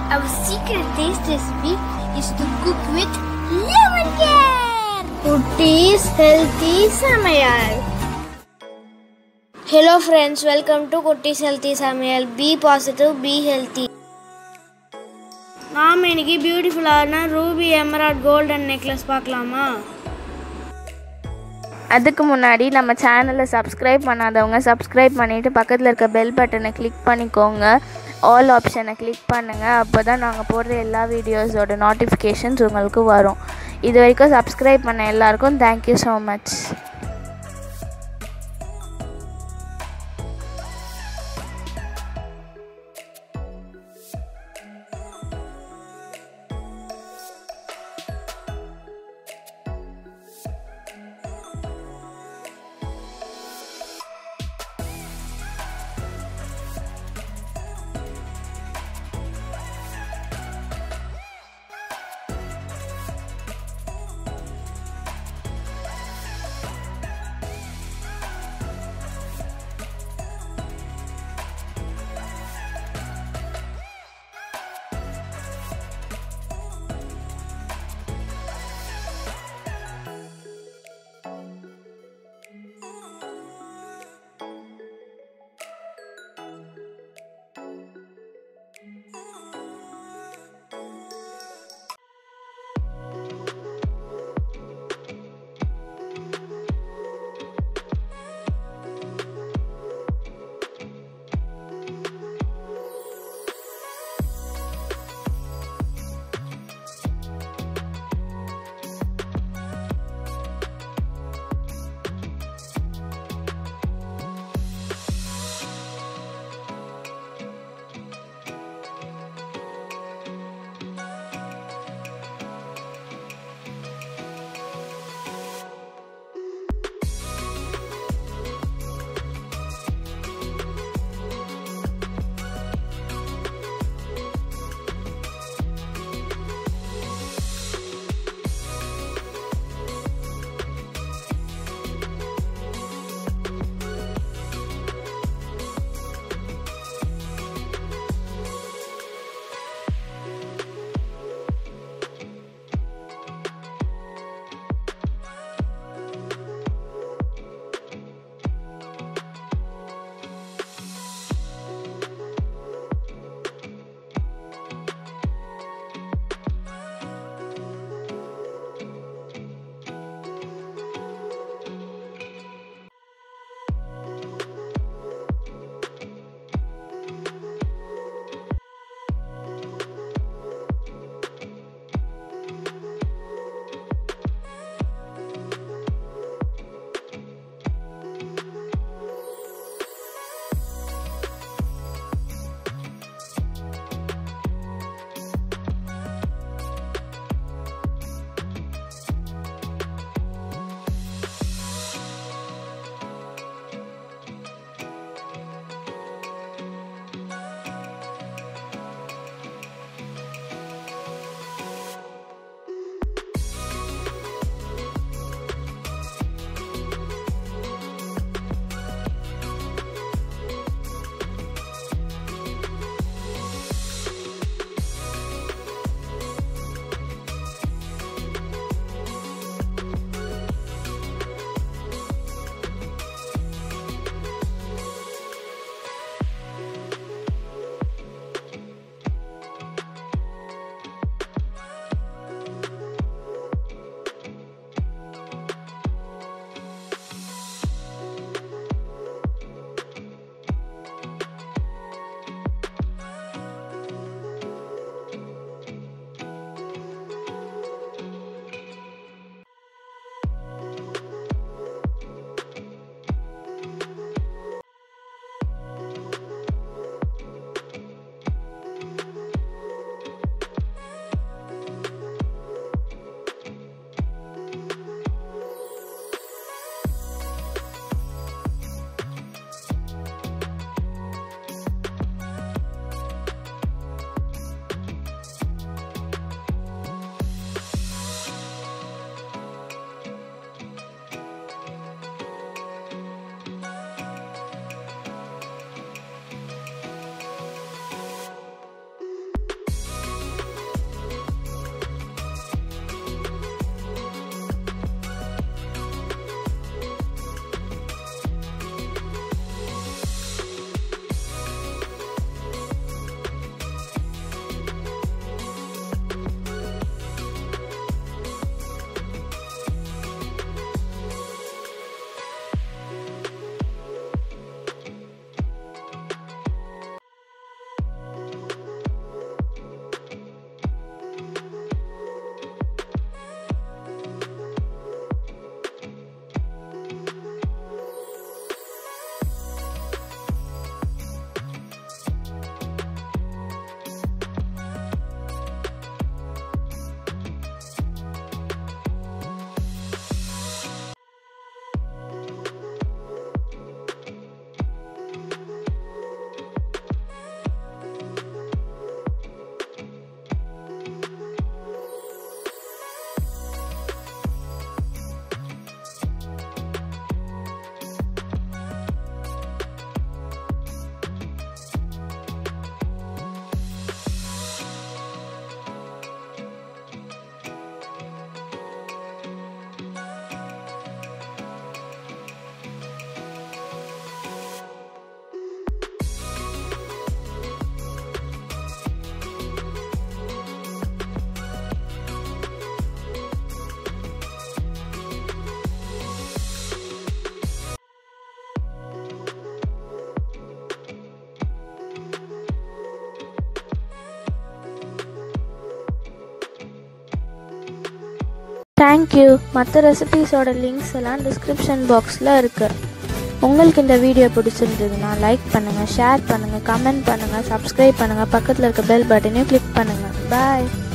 Our secret taste recipe is to cook with lemon care. Kutis healthy samayal. Hello friends, welcome to Kutis healthy samayal. Be positive, be healthy. நாம் இன்னைக்கு பியூட்டிஃபுல்லான Ruby எமராட் golden necklace பார்க்கலாமா அதுக்கு முன்னாடி நம்ம சேனலை subscribe பண்ணாதவங்க subscribe பண்ணிவிட்டு பக்கத்தில் இருக்க பெல் பட்டனை கிளிக் பண்ணிக்கோங்க ஆல் ஆப்ஷனை கிளிக் பண்ணுங்கள் அப்போ தான் நாங்கள் போடுற எல்லா வீடியோஸோட நோட்டிஃபிகேஷன்ஸ் உங்களுக்கு வரும் இது வரைக்கும் சப்ஸ்கிரைப் பண்ண எல்லாருக்கும் தேங்க்யூ ஸோ மச் தேங்க்யூ மற்ற ரெசிபீஸோட லிங்க்ஸ் எல்லாம் டிஸ்கிரிப்ஷன் பாக்ஸில் இருக்குது உங்களுக்கு இந்த வீடியோ பிடிச்சிருந்ததுன்னா லைக் பண்ணுங்கள் ஷேர் பண்ணுங்கள் கமெண்ட் பண்ணுங்கள் சப்ஸ்கிரைப் பண்ணுங்கள் பக்கத்தில் இருக்க பெல் பட்டனையும் கிளிக் பண்ணுங்கள் பாய்